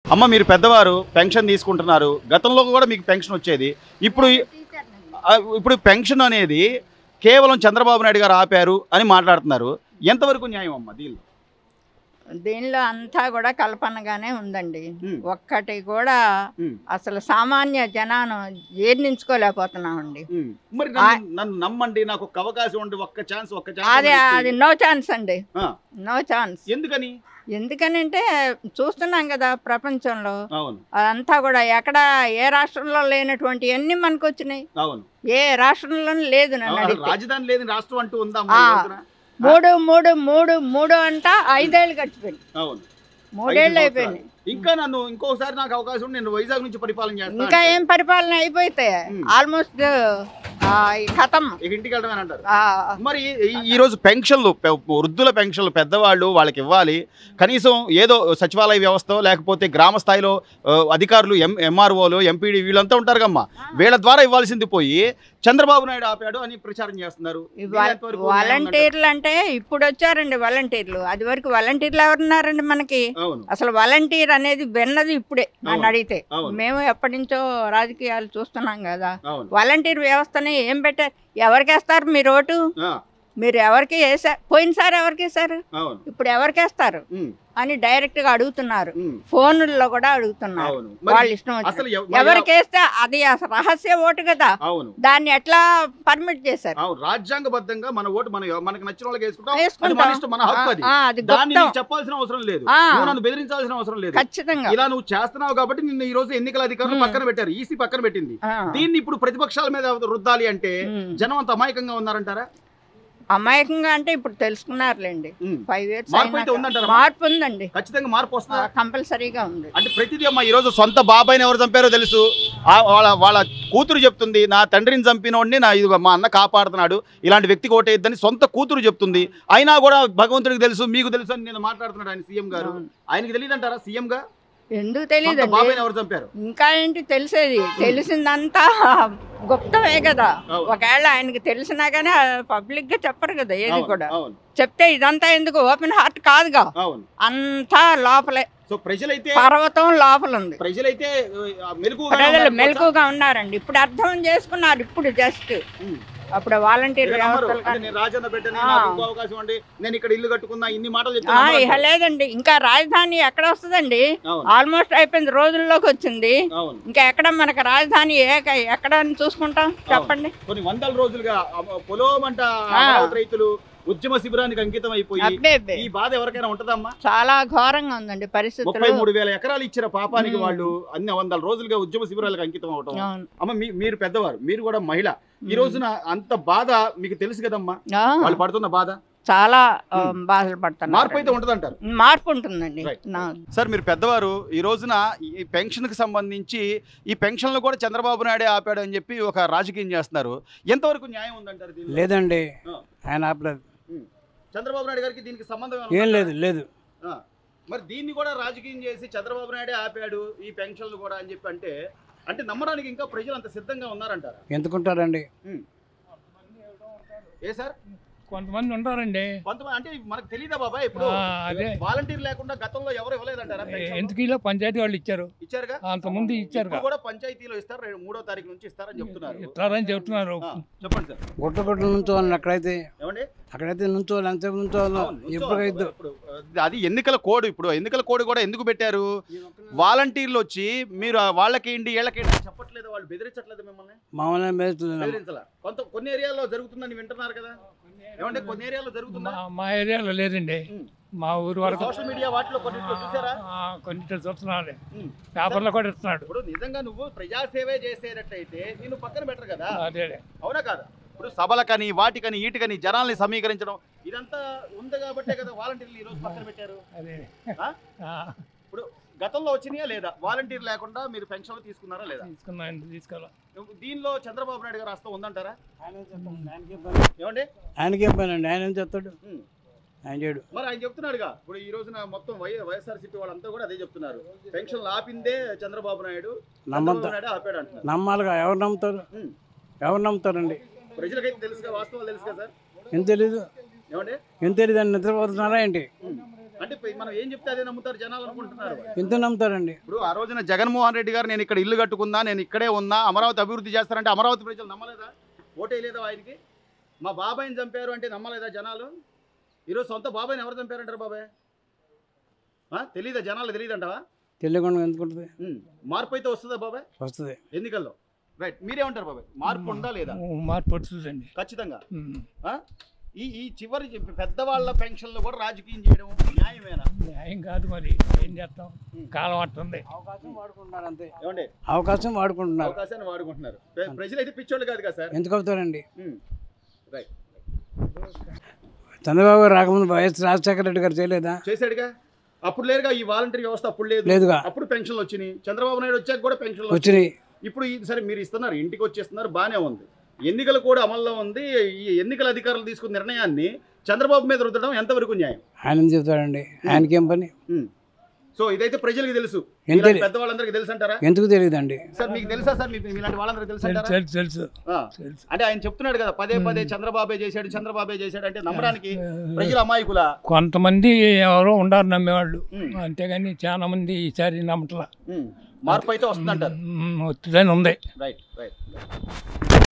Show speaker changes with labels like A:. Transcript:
A: అమ్మ మీరు పెద్దవారు పెన్షన్ తీసుకుంటున్నారు గతంలో కూడా మీకు పెన్షన్ వచ్చేది ఇప్పుడు ఆ, ఇప్పుడు పెన్షన్ అనేది కేవలం చంద్రబాబు నాయుడు గారు ఆపారు అని మాట్లాడుతున్నారు ఎంతవరకు న్యాయం అమ్మ దీనిలో
B: దీనిలో అంతా కూడా కల్పనగానే ఉందండి
A: ఉమ్,
B: ఒక్కటి కూడా
A: ఉమ్,
B: అసలు సామాన్య జనాను జీర్ణించుకోలేకపోతున్నామండి
A: ఉమ్. మరి నన్ను నన్ను నమ్మండి నాకు ఒక అవకాశం ఉండి ఒక్క ఛాన్స్ ఒక్క ఛాన్స్
B: అది
A: అని
B: అది
A: ఇస్తే-
B: నో ఛాన్స్ అండి
A: ఆ,
B: నో ఛాన్స్
A: ఎందుకని
B: ఎందుకనంటే చూస్తున్నాం కదా ప్రపంచంలో
A: అవును
B: అదంతా కూడా ఎక్కడ ఏ రాష్ట్రంలో లేనటువంటి అన్ని మనకు వచ్చినాయి
A: అవును
B: ఏ రాష్ట్రంలోనూ లేదు నన్ను
A: అసలు
B: అడిగితే
A: రాజధాని లేని రాష్ట్రం అంటూ ఉందా అమ్మా ఈ
B: ఆ.
A: రోజున?
B: మూడు మూడు మూడు మూడు అంట ఐదేళ్ళు గడిచిపోయింది
A: అవును
B: మూడేళ్ళు
A: ఐదు
B: అయిపోయింది
A: ఇంకా నన్ను ఇంకోసారి నాకు అవకాశం ఉంటే నేను వైజాగ్ నుంచి పరిపాలన చేస్తాను
B: ఇంకా ఏం పరిపాలన అయిపోతే
A: ఉమ్.
B: ఆల్మోస్ట్ కథం
A: ఇక ఇంటికి వెళ్ళడం అంటారు
B: ఆ,
A: మరి ఈ- ఈ రోజు పెన్షన్లు పె- వృద్ధుల పెన్షన్లు పెద్దవాళ్ళు వాళ్ళకి ఇవ్వాలి కనీసం ఏదో సచివాలయ వ్యవస్థ లేకపోతే గ్రామ స్థాయిలో ఆ, అధికారులు ఎం ఎంఆర్ఓలు ఎంపీడీ వీళ్ళంతా ఉంటారు కమ్మా వీళ్ళ ద్వారా ఇవ్వాల్సింది పోయి చంద్రబాబు నాయుడు ఆపాడు అని ప్రచారం చేస్తున్నారు
B: ఈ
A: దీని
B: వాల-
A: ఎంతవరకు న్యాయం అంటారు?
B: వాలంటీర్లు అంటే ఇప్పుడు వచ్చారండి వాలంటీర్లు అది వరకు వాలంటీర్లు ఎవరున్నారండి మనకి
A: అవును
B: అసలు వాలంటీర్ అనేది విన్నది ఇప్పుడే నన్ను
A: అవును.
B: అడిగితే
A: అవును.
B: మేము ఎప్పటి నుంచో రాజకీయాలు చూస్తున్నాం కదా
A: అవును
B: వాలంటీర్ వ్యవస్థని ఏం పెట్టారు ఎవరికి వేస్తారు మీరు ఓటు
A: ఆ,
B: మీరు ఎవరికి వేసారు పోయినసారి ఎవరికి వేశారు
A: అవును
B: ఇప్పుడు ఎవరికి వేస్తారు
A: ఉమ్,
B: అని డైరెక్ట్ గా అడుగుతున్నారు
A: ఉమ్,
B: ఫోన్లలో కూడా అడుగుతున్నారు
A: అవును మరి
B: వాళ్ళ ఇష్టం
A: అసలు
B: వచ్చినట్టు.
A: ఎవ- మరి
B: ఎవరికి వేస్తే అది అసలు రహస్య ఓటు కదా
A: అవును
B: దాన్ని ఎట్లా పర్మిట్ చేశారు
A: అవును రాజ్యాంగబద్ధంగా మన ఓటు మన మనకు నచ్చిన వాళ్ళకి వేసుకుంటాం అది
B: వేసుకుంటాం.
A: మన ఇష్టం మన హక్కు అది
B: ఆ, అది
A: దాన్ని
B: గొప్ప
A: నీకు చెప్పాల్సిన అవసరం లేదు
B: ఆ.
A: నువ్వు నన్ను బెదిరించాల్సిన అవసరం లేదు
B: ఖచ్చితంగా
A: ఇలా నువ్వు చేస్తున్నావు కాబట్టి నిన్ను ఈ రోజు ఎన్నికల అధికారులు
B: ఉమ్.
A: పక్కన పెట్టారు ఈసీ పక్కన పెట్టింది
B: ఆ.
A: దీన్ని ఇప్పుడు ప్రతిపక్షాల మీద రుద్దాలి అంటే
B: ఉమ్.
A: జనం అంత అమాయకంగా ఉన్నారంటారా
B: అమాయకంగా అంటే ఇప్పుడు తెలుసుకున్నారులేండి
A: ఉమ్.
B: ఫైవ్ ఇయర్స్
A: మార్పు అయితే ఉందంటారా?
B: మార్పు ఉందండి
A: ఖచ్చితంగా మార్పు వస్తుందా
B: కంపల్సరీగా ఉంది
A: అంటే ప్రతిదీ అమ్మా ఈ రోజు సొంత బాబాయ్ని ఎవరు చంపారో తెలుసు ఆ వాళ్ళ వాళ్ళ కూతురు చెప్తుంది నా తండ్రిని చంపినోడిని నా ఇది మా అన్న కాపాడుతున్నాడు ఇలాంటి వ్యక్తికి ఓటేద్దని సొంత కూతురు చెప్తుంది అయినా కూడా భగవంతుడికి తెలుసు మీకు తెలుసు అని నేను మాట్లాడుతున్నాడు ఆయన సీఎం గారు
B: అవును.
A: ఆయనకి తెలియదంటారా సీఎం గా
B: ఎందుకు
A: సొంత
B: తెలియదండి
A: బాబాయ్ని ఎవరు చంపారు
B: ఇంకా ఏంటి తెలిసేది తెలిసిందంతా గుప్తమే కదా
A: అవును.
B: ఒకవేళ ఆయనకి తెలిసినా కానీ పబ్లిక్ గా చెప్పరు కదా ఏది
A: అవును,
B: కూడా
A: అవును
B: చెప్తే ఇదంతా ఎందుకు ఓపెన్ హార్ట్ కాదుగా
A: అవును
B: అంతా లోపలే
A: సో ప్రజలైతే
B: పర్వతం లోపల ఉంది
A: ప్రజలైతే ఆ, మెలకువగా
B: ప్రజలు
A: ఉన్నారు.
B: మెలకుగా ఉన్నారండి ఇప్పుడు అర్థం చేసుకున్నారు ఇప్పుడు జస్ట్
A: ఉమ్.
B: అప్పుడు వాలంటీర్
A: ఇక నమ్మరు.
B: వ్యవస్థలు
A: అంటే నేను రాజన్న బిడ్డని
B: ఆ.
A: నాకు ఇంకో అవకాశం అండి నేను ఇక్కడ ఇల్లు కట్టుకున్నా ఇన్ని మాటలు చెప్తే
B: ఆ,
A: నమ్మరు
B: ఇహ
A: అంటారు.
B: లేదండి ఇంకా రాజధాని ఎక్కడ వస్తుందండి
A: అవును
B: ఆల్మోస్ట్ అయిపోయింది రోజుల్లోకి వచ్చింది
A: అవును
B: ఇంకా ఎక్కడ మనకు రాజధాని ఏ ఎక్కడ అని చూసుకుంటాం చెప్పండి
A: కొన్ని వందల రోజులుగా అమ- పొలోమంట
B: ఆ.
A: అమరావతి రైతులు ఉద్యమ శిబిరానికి అంకితం అయిపోయి
B: అబ్బే అబ్బే
A: ఈ బాధ ఎవరికైనా ఉంటదమ్మా
B: చాలా ఘోరంగా ఉందండి
A: ముప్పై
B: పరిస్థితులు
A: మూడు వేల ఎకరాలు ఇచ్చిన పాపానికి
B: ఉమ్.
A: వాళ్ళు అన్ని వందల రోజులుగా ఉద్యమ శిబిరాలకు అంకితం అవటం
B: అవును.
A: అమ్మ మీ- మీరు పెద్దవారు మీరు కూడా మహిళ ఈ రోజున అంత బాధ మీకు తెలుసు కదమ్మా
B: ఆ,
A: వాళ్ళు పడుతున్న బాధ
B: చాలా ఆ,
A: ఉమ్.
B: బాధలు పడుతున్నారు
A: మార్పు అయితే ఉంటదంటారు
B: మార్పు ఉంటుందండి
A: Right.
B: నా
A: సార్ మీరు పెద్దవారు ఈ రోజున ఈ పెన్షన్కి సంబంధించి ఈ పెన్షన్లు కూడా చంద్రబాబు నాయుడే ఆపాడు అని చెప్పి ఒక రాజకీయం చేస్తున్నారు ఎంతవరకు న్యాయం ఉందంటారు దీనిలో?
C: లేదండి
A: ఆ.
C: ఆయన ఆపలేదు
A: చంద్రబాబు నాయుడు గారికి దీనికి సంబంధం ఏమైనా
C: ఏం
A: ఉందా?
C: లేదు లేదు
A: ఆ. మరి దీన్ని కూడా రాజకీయం చేసి చంద్రబాబు నాయుడే ఆపాడు ఈ పెన్షన్లు కూడా అని చెప్పి అంటే అంటే నమ్మడానికి ఇంకా ప్రజలు అంత సిద్ధంగా ఉన్నారంటారా
C: ఎందుకుంటారండి
A: ఏ సార్
D: కొంతమంది ఉంటారండి
A: కొంతమంది అంటే మనకు తెలియదా బాబాయ్ ఇప్పుడు
D: ఆ, అదే.
A: వాలంటీర్ లేకుండా గతంలో ఎవరు ఇవ్వలేదంటారా పెన్షన్లు?
D: ఎందుకు ఇలా పంచాయతీ వాళ్ళు ఇచ్చారు
A: ఇచ్చారుగా
D: అంతకుముందు ఇచ్చారు
A: ఇప్పుడు కూడా పంచాయతీలో ఇస్తారు రెండు- మూడో తారీఖు నుంచి ఇస్తారని చెప్తున్నారు
D: ఇస్తారని చెప్తున్నారు
A: ఆ, చెప్పండి సార్
C: గుట్ట గుట్ట నుంచోవాలి అక్కడైతే
A: ఏమండి
C: అక్కడైతే నుంచోవాలి ఎంతసేపు నుంచోవాలి
A: అవును, నుంచో-
C: ఎప్పుడైతే
A: ఇప్పుడు అది ఎన్నికల కోడ్ ఇప్పుడు ఎన్నికల కోడ్ కూడా ఎందుకు పెట్టారు వాలంటీర్లు వచ్చి మీరు ఆ వాళ్ళకేంటి వీళ్ళకేంటి అని చెప్పట్లేదు వాళ్ళు బెదిరించట్లేదు మిమ్మల్ని
C: మామూలుగా మేస్తున్నాం
A: బెదిరించాల కొంత కొన్ని ఏరియాల్లో జరుగుతుందని వింటున్నారు కదా ఏమంటే కొన్ని ఏరియాలో జరుగుతుందా
D: మా- మా ఏరియాలో లేదండి
A: ఉమ్.
D: మా ఊరు వరకు
A: సోషల్ మీడియా వాటిలో కొన్నిట్లో చూసారా
D: ఆ, కొన్నిట్లో చూస్తున్నాడు
A: ఉమ్.
D: పేపర్లో కూడా ఇస్తున్నాడు
A: ఇప్పుడు నిజంగా నువ్వు ప్రజాసేవే చేసేటట్టయితే నేను పక్కన బెటర్ కదా
D: అదే
A: అవునా కాదా ఇప్పుడు సభలకని వాటికని ఈటికని జనాల్ని సమీకరించడం ఇదంతా ఉంది కాబట్టే కదా వాలంటీర్లు ఈ రోజు పక్కన పెట్టారు
D: అదే
A: ఆ?
D: ఆ,
A: ఇప్పుడు గతంలో వచ్చినాయా లేదా వాలంటీర్ లేకుండా మీరు పెన్షన్లు తీసుకున్నారా లేదా
D: తీసుకున్నాను తీసుకోవాలి
A: దీనిలో చంద్రబాబు నాయుడు గారు వస్తా ఉందంటారా ఏమండి
C: ఆయనకి చెప్పానండి ఆయన ఏం చెప్తాడు
A: ఉమ్.
C: ఆయన చేయడు
A: మరి ఆయన చెప్తున్నాడుగా ఇప్పుడు ఈ రోజున మొత్తం వై వైఎస్ఆర్సీపీ వాళ్ళంతా కూడా అదే చెప్తున్నారు పెన్షన్లు ఆపిందే చంద్రబాబు నాయుడు
C: నమ్మంత
A: చంద్రబాబు నాయుడు ఆపాడు అంటున్నారు
C: నమ్మాలిగా ఎవరు నమ్ముతారు
A: ఉమ్.
C: ఎవరు నమ్ముతారండి
A: ప్రజలకైతే తెలుసుగా వాస్తవాలు తెలుసుగా సార్
C: ఏం తెలీదు
A: ఏమండి
C: ఏం తెలీదు అని నిద్రపోతున్నారా ఏంటి
A: ఉమ్. అంటే ఇప్పుడు మనం ఏం చెప్తే అదే నమ్ముతారు జనాలు అనుకుంటున్నారు
C: ఎంత నమ్ముతారండి
A: ఇప్పుడు ఆ రోజున జగన్మోహన్ రెడ్డి గారు నేను ఇక్కడ ఇల్లు కట్టుకుందా నేను ఇక్కడే ఉన్నా అమరావతి అభివృద్ధి చేస్తారంటే అమరావతి ప్రజలు నమ్మలేదా ఓటేయలేదా ఆయనకి మా బాబాయిని చంపారు అంటే నమ్మలేదా జనాలు ఈరోజు సొంత బాబాయిని ఎవరు చంపారంటారు బాబాయ్ ఆ? తెలీదా జనాలు తెలియదంటావా
C: తెలియకుండా ఎందుకుంటుంది
A: ఉమ్. మార్పు అయితే వస్తుందా బాబాయ్
C: వస్తుంది
A: ఎన్నికల్లో రైట్ మీరేమంటారు బాబాయ్ మార్పు ఉందా లేదా
D: మార్పు వస్తుందండి
A: ఖచ్చితంగా
D: ఉమ్.
A: ఆ? ఈ ఈ చివరి పెద్దవాళ్ళ పెన్షన్లు కూడా రాజకీయం చేయడం న్యాయమేనా
D: న్యాయం కాదు మరి ఏం చేస్తాం కాలం అట్టుంది
C: అవకాశం వాడుకుంటున్నారు అంతే
A: ఏమండి
C: అవకాశం వాడుకుంటున్నారు
A: అవకాశాన్ని వాడుకుంటున్నారు ప్ర- ప్రజలైతే పిచ్చోళ్ళు కాదు కదా సార్
C: ఎందుకు అవుతారండి
A: ఉమ్. రైట్
C: చంద్రబాబు గారు రాకముందు వైఎస్ రాజశేఖర రెడ్డి గారు చేయలేదా
A: చేశాడుగా అప్పుడు లేరుగా ఈ వాలంటీర్ వ్యవస్థ అప్పుడు లేదు
C: లేదుగా
A: అప్పుడు పెన్షన్లు వచ్చినాయి చంద్రబాబు నాయుడు వచ్చాక కూడా పెన్షన్లు
C: వచ్చినాయి
A: ఇప్పుడు ఇది సరే మీరు ఇస్తున్నారు ఇంటికి వచ్చేస్తున్నారు బాగానే ఉంది ఎన్నికలు కూడా అమల్లో ఉంది ఈ ఎన్నికల అధికారులు తీసుకున్న నిర్ణయాన్ని చంద్రబాబు మీద రుద్దడం ఎంతవరకు న్యాయం
C: ఆయన ఎందుకు చెప్తాడండి ఆయనకేం పని
A: ఉమ్. సో ఇదైతే ప్రజలకు తెలుసు
C: ఏం
A: ఇలాంటి
C: తెలి-
A: పెద్దవాళ్ళందరికీ తెలుసు అంటారా
C: ఎందుకు తెలియదండి
A: సార్ మీకు తెలుసా సార్ మీ మీలాంటి వాళ్ళందరికీ తెలుసు
D: తెలుసు
A: అంటారా
D: తెలుసు తెలుసు
A: ఆ.
D: తెలుసు
A: అంటే ఆయన చెప్తున్నాడు కదా పదే పదే చంద్రబాబే చేశాడు చంద్రబాబే చేశాడు అంటే నమ్మడానికి ప్రజలు అమాయకుల
D: కొంతమంది ఎవరో ఉండారు నమ్మేవాళ్ళు
A: ఉమ్.
D: అంతేగాని చాలా మంది ఈసారి నమ్మట్లా
A: మార్పు అయితే వస్తుందంటారు
D: ఉమ్, వస్తుందని ఉంది
A: రైట్ రైట్